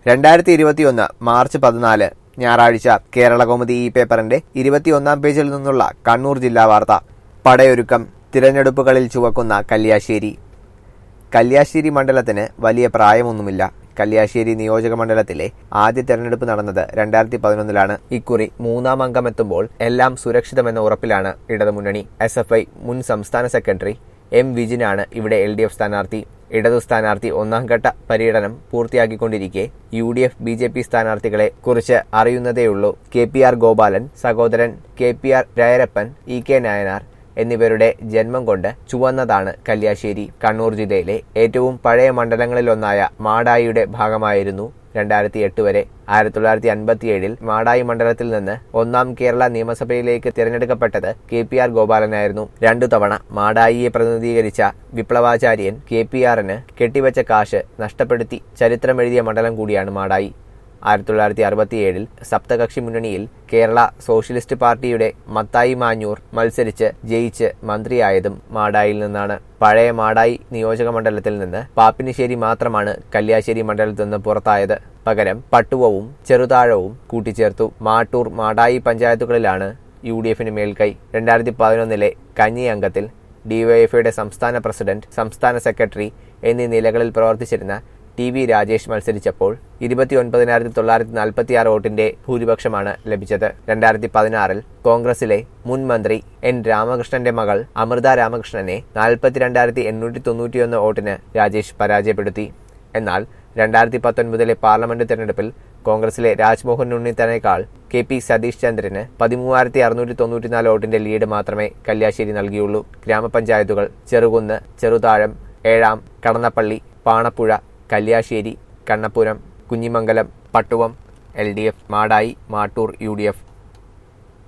രണ്ടായിരത്തി ഇരുപത്തിയൊന്ന് മാർച്ച് പതിനാല് ഞായറാഴ്ച കേരളകൗമുദി ഈ പേപ്പറിന്റെ ഇരുപത്തിയൊന്നാം പേജിൽ നിന്നുള്ള കണ്ണൂർ ജില്ലാ വാർത്ത പടയൊരുക്കം തിരഞ്ഞെടുപ്പുകളിൽ ചുവക്കുന്ന കല്യാശ്ശേരി കല്യാശ്ശേരി മണ്ഡലത്തിന് വലിയ പ്രായമൊന്നുമില്ല കല്യാശ്ശേരി നിയോജക മണ്ഡലത്തിലെ ആദ്യ തെരഞ്ഞെടുപ്പ് നടന്നത് രണ്ടായിരത്തി പതിനൊന്നിലാണ് ഇക്കുറി മൂന്നാം അംഗമെത്തുമ്പോൾ എല്ലാം സുരക്ഷിതമെന്ന ഉറപ്പിലാണ് ഇടതുമുന്നണി എസ് എഫ് ഐ മുൻ സംസ്ഥാന സെക്രട്ടറി എം വിജിനാണ് ഇവിടെ എൽ ഡി എഫ് സ്ഥാനാർത്ഥി ഇടതു സ്ഥാനാർത്ഥി ഒന്നാം ഘട്ട പര്യടനം പൂർത്തിയാക്കിക്കൊണ്ടിരിക്കെ U D F B J P സ്ഥാനാർത്ഥികളെ കുറിച്ച് അറിയുന്നതേയുള്ളൂ കെ പി ആർ ഗോപാലൻ സഹോദരൻ K P R Rayarappan E K Nayanar എന്നിവരുടെ ജന്മം കൊണ്ട് ചുവന്നതാണ് കല്യാശ്ശേരി കണ്ണൂർ ജില്ലയിലെ ഏറ്റവും പഴയ മണ്ഡലങ്ങളിലൊന്നായ മാടായിയുടെ ഭാഗമായിരുന്നു രണ്ടായിരത്തി എട്ട് വരെ ആയിരത്തി തൊള്ളായിരത്തി അൻപത്തിയേഴിൽ മാടായി മണ്ഡലത്തിൽ നിന്ന് ഒന്നാം കേരള നിയമസഭയിലേക്ക് തിരഞ്ഞെടുക്കപ്പെട്ടത് കെ പി ആർ ഗോപാലനായിരുന്നു രണ്ടു തവണ മാടായിയെ പ്രതിനിധീകരിച്ച വിപ്ലവാചാര്യൻ കെ പി ആറിന് കെട്ടിവെച്ച കാശ് നഷ്ടപ്പെടുത്തി ചരിത്രമെഴുതിയ മണ്ഡലം കൂടിയാണ് മാടായി ആയിരത്തി തൊള്ളായിരത്തി അറുപത്തിയേഴിൽ സപ്തകക്ഷി മുന്നണിയിൽ കേരള സോഷ്യലിസ്റ്റ് പാർട്ടിയുടെ മത്തായി മാഞ്ഞൂർ മത്സരിച്ച് ജയിച്ച് മന്ത്രിയായതും മാടായിൽ നിന്നാണ് പഴയ മാടായി നിയോജക മണ്ഡലത്തിൽ നിന്ന് പാപ്പിനിശ്ശേരി മാത്രമാണ് കല്യാശ്ശേരി മണ്ഡലത്തിൽ നിന്ന് പുറത്തായത് പകരം പട്ടുവവും ചെറുതാഴവും കൂട്ടിച്ചേർത്തു മാട്ടൂർ മാടായി പഞ്ചായത്തുകളിലാണ് യു ഡി എഫിന് മേൽക്കൈ രണ്ടായിരത്തി പതിനൊന്നിലെ കഞ്ഞി അംഗത്തിൽ ഡിവൈഎഫ്ഐയുടെ സംസ്ഥാന പ്രസിഡന്റ് സംസ്ഥാന സെക്രട്ടറി എന്നീ നിലകളിൽ പ്രവർത്തിച്ചിരുന്ന ടി വി രാജേഷ് മത്സരിച്ചപ്പോൾ ഇരുപത്തിയൊൻപതിനായിരത്തി തൊള്ളായിരത്തി നാൽപ്പത്തി ആറ് വോട്ടിന്റെ ഭൂരിപക്ഷമാണ് ലഭിച്ചത് രണ്ടായിരത്തി പതിനാറിൽ കോൺഗ്രസിലെ മുൻ മന്ത്രി എൻ രാമകൃഷ്ണന്റെ മകൾ അമൃത രാമകൃഷ്ണനെ നാൽപ്പത്തിരണ്ടായിരത്തി എണ്ണൂറ്റി തൊണ്ണൂറ്റിയൊന്ന് വോട്ടിന് രാജേഷ് പരാജയപ്പെടുത്തി എന്നാൽ രണ്ടായിരത്തി പത്തൊൻപതിലെ പാർലമെന്റ് തെരഞ്ഞെടുപ്പിൽ കോൺഗ്രസിലെ രാജ്മോഹൻ ഉണ്ണിത്തനേക്കാൾ കെ പി സതീഷ് ചന്ദ്രന് പതിമൂവായിരത്തി അറുന്നൂറ്റി തൊണ്ണൂറ്റിനാല് വോട്ടിന്റെ ലീഡ് മാത്രമേ കല്യാശ്ശേരി നൽകിയുള്ളൂ ഗ്രാമപഞ്ചായത്തുകൾ ചെറുകുന്ന് ചെറുതാഴം ഏഴാം Kadannappally Panappuzha Kalliasseri Kannapuram Kunhimangalam Pattuvam L D F Madayi Mattool U D F